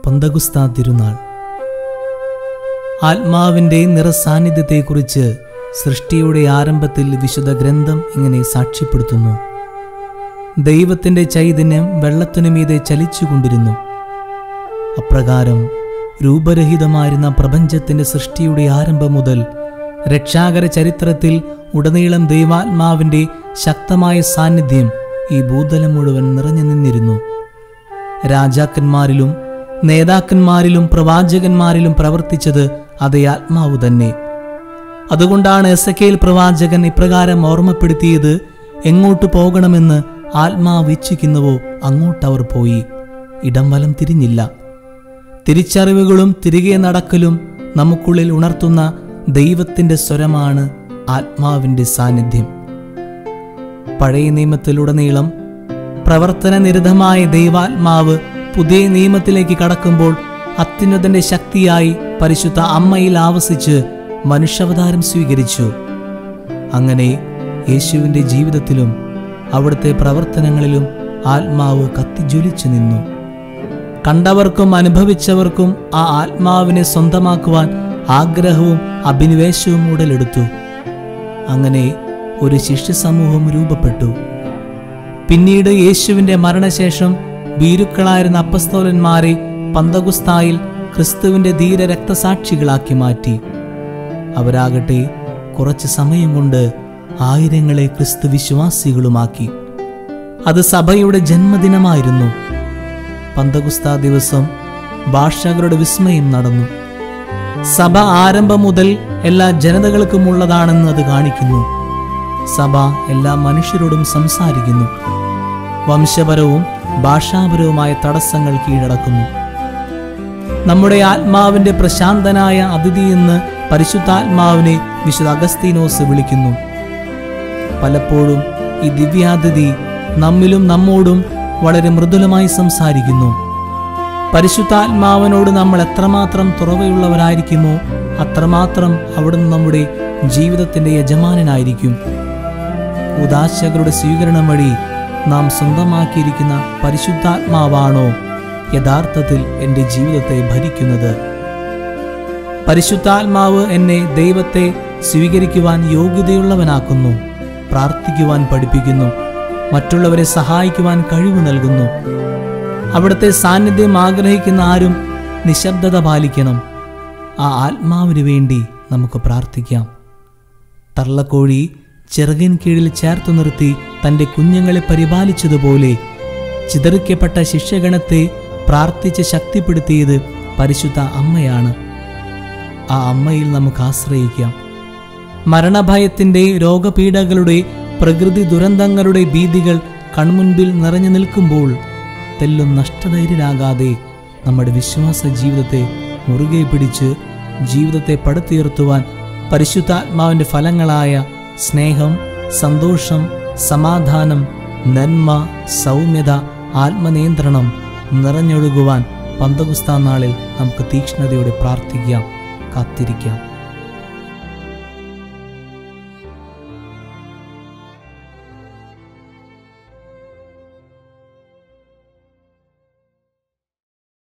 പന്തകുസ്താ തിരുനാൾ ആത്മാവിൻ്റെ നിറസാന്നിധ്യത്തെക്കുറിച്ച് സൃഷ്ടിയുടെ ആരംഭത്തിൽ വിശുദ്ധ ഗ്രന്ഥം ഇങ്ങനെ സാക്ഷ്യപ്പെടുത്തുന്നു ദൈവത്തിൻ്റെ ചൈതന്യം വെള്ളത്തിനു മീതെ ചലിച്ചുകൊണ്ടിരുന്നു അപ്രകാരം രൂപരഹിതമായിരുന്ന പ്രപഞ്ചത്തിൻ്റെ സൃഷ്ടിയുടെ ആരംഭം മുതൽ രക്ഷാകര ചരിത്രത്തിൽ ഉടനീളം ദൈവാത്മാവിൻ്റെ ശക്തമായ സാന്നിധ്യം ഈ ഭൂതലം മുഴുവൻ നിറഞ്ഞു നിന്നിരുന്നു രാജാക്കന്മാരിലും നേതാക്കന്മാരിലും പ്രവാചകന്മാരിലും പ്രവർത്തിച്ചത് അതേ ആത്മാവ് തന്നെ അതുകൊണ്ടാണ് എസക്കേൽ പ്രവാചകൻ ഇപ്രകാരം ഓർമ്മപ്പെടുത്തിയത് എങ്ങോട്ട് പോകണമെന്ന് ആത്മാവ് ഇച്ഛിക്കുന്നുവോ അങ്ങോട്ടവർ പോയി ഇടം വലം തിരിഞ്ഞില്ല തിരിച്ചറിവുകളും തിരികെ നടക്കലും നമുക്കുള്ളിൽ ഉണർത്തുന്ന ദൈവത്തിൻ്റെ സ്വരമാണ് ആത്മാവിൻ്റെ സാന്നിധ്യം പഴയ നിയമത്തിലുടനീളം പ്രവർത്തന നിരതമായ ദൈവാത്മാവ് പുതിയ നിയമത്തിലേക്ക് കടക്കുമ്പോൾ അത്യുന്നതന്റെ ശക്തിയായി പരിശുദ്ധ അമ്മയിൽ ആവസിച്ച് മനുഷ്യാവതാരം സ്വീകരിച്ചു അങ്ങനെ യേശുവിൻ്റെ ജീവിതത്തിലും അവിടുത്തെ പ്രവർത്തനങ്ങളിലും ആത്മാവ് കത്തിജ്വലിച്ചു നിന്നു കണ്ടവർക്കും അനുഭവിച്ചവർക്കും ആ ആത്മാവിനെ സ്വന്തമാക്കുവാൻ ആഗ്രഹവും അഭിനിവേശവും ഉടലെടുത്തു അങ്ങനെ ഒരു ശിഷ്യസമൂഹം രൂപപ്പെട്ടു പിന്നീട് യേശുവിന്റെ മരണശേഷം ഭീരുക്കളായിരുന്ന അപ്പസ്തോലന്മാരെ പന്തകുസ്തായിൽ ക്രിസ്തുവിന്റെ ധീര രക്തസാക്ഷികളാക്കി മാറ്റി അവരാകട്ടെ കുറച്ച് സമയം കൊണ്ട് ആയിരങ്ങളെ ക്രിസ്തു വിശ്വാസികളുമാക്കി അത് സഭയുടെ ജന്മദിനമായിരുന്നു പന്തകുസ്ത ദിവസം ഭാഷകളുടെ വിസ്മയം നടന്നു സഭ ആരംഭം മുതൽ എല്ലാ ജനതകൾക്കുമുള്ളതാണെന്ന് അത് കാണിക്കുന്നു സഭ എല്ലാ മനുഷ്യരോടും സംസാരിക്കുന്നു വംശപരവും ഭാഷാപരവുമായ തടസ്സങ്ങൾ കീഴടക്കുന്നു നമ്മുടെ ആത്മാവിന്റെ പ്രശാന്തനായ അതിഥി എന്ന് പരിശുദ്ധാത്മാവിനെ വിശുദ്ധ അഗസ്തീനോസ് വിളിക്കുന്നു പലപ്പോഴും ഈ ദിവ്യാതിഥി നമ്മിലും നമ്മോടും വളരെ മൃദുലമായി സംസാരിക്കുന്നു പരിശുദ്ധാത്മാവിനോട് നമ്മൾ എത്രമാത്രം തുറവയുള്ളവരായിരിക്കുമോ അത്രമാത്രം അവിടുന്ന് നമ്മുടെ ജീവിതത്തിന്റെ യജമാനനായിരിക്കും ഉദാശകളുടെ സ്വീകരണം വഴി നാം സ്വന്തമാക്കിയിരിക്കുന്ന പരിശുദ്ധാത്മാവാണോ യഥാർത്ഥത്തിൽ എൻ്റെ ജീവിതത്തെ ഭരിക്കുന്നത് പരിശുദ്ധാത്മാവ് എന്നെ ദൈവത്തെ സ്വീകരിക്കുവാൻ യോഗ്യതയുള്ളവനാക്കുന്നു പ്രാർത്ഥിക്കുവാൻ പഠിപ്പിക്കുന്നു മറ്റുള്ളവരെ സഹായിക്കുവാൻ കഴിവ് നൽകുന്നു അവിടുത്തെ സാന്നിധ്യം ആഗ്രഹിക്കുന്ന ആരും നിശബ്ദത പാലിക്കണം ആ ആത്മാവിന് വേണ്ടി നമുക്ക് പ്രാർത്ഥിക്കാം തള്ളക്കോഴി ചിറകിൻ കീഴിൽ ചേർത്തു നിർത്തി തൻ്റെ കുഞ്ഞുങ്ങളെ പരിപാലിച്ചതുപോലെ ചിതറിക്കപ്പെട്ട ശിഷ്യഗണത്തെ പ്രാർത്ഥിച്ച് ശക്തിപ്പെടുത്തിയത് പരിശുദ്ധ അമ്മയാണ് ആ അമ്മയിൽ നമുക്ക് ആശ്രയിക്കാം മരണഭയത്തിൻ്റെ രോഗപീഠകളുടെ പ്രകൃതി ദുരന്തങ്ങളുടെ ഭീതികൾ കൺമുൻപിൽ നിറഞ്ഞു നിൽക്കുമ്പോൾ തെല്ലും നഷ്ടധൈര്യരാകാതെ നമ്മുടെ വിശ്വാസ ജീവിതത്തെ മുറുകെ പിടിച്ച് ജീവിതത്തെ പടുത്തുയർത്തുവാൻ പരിശുദ്ധാത്മാവിൻ്റെ ഫലങ്ങളായ സ്നേഹം സന്തോഷം സമാധാനം നന്മ സൗമ്യത ആത്മനിയന്ത്രണം നിറഞ്ഞൊഴുകുവാൻ പന്തകുസ്താ നാളിൽ നമുക്ക് തീക്ഷ്ണതയോടെ പ്രാർത്ഥിക്കാം കാത്തിരിക്കാം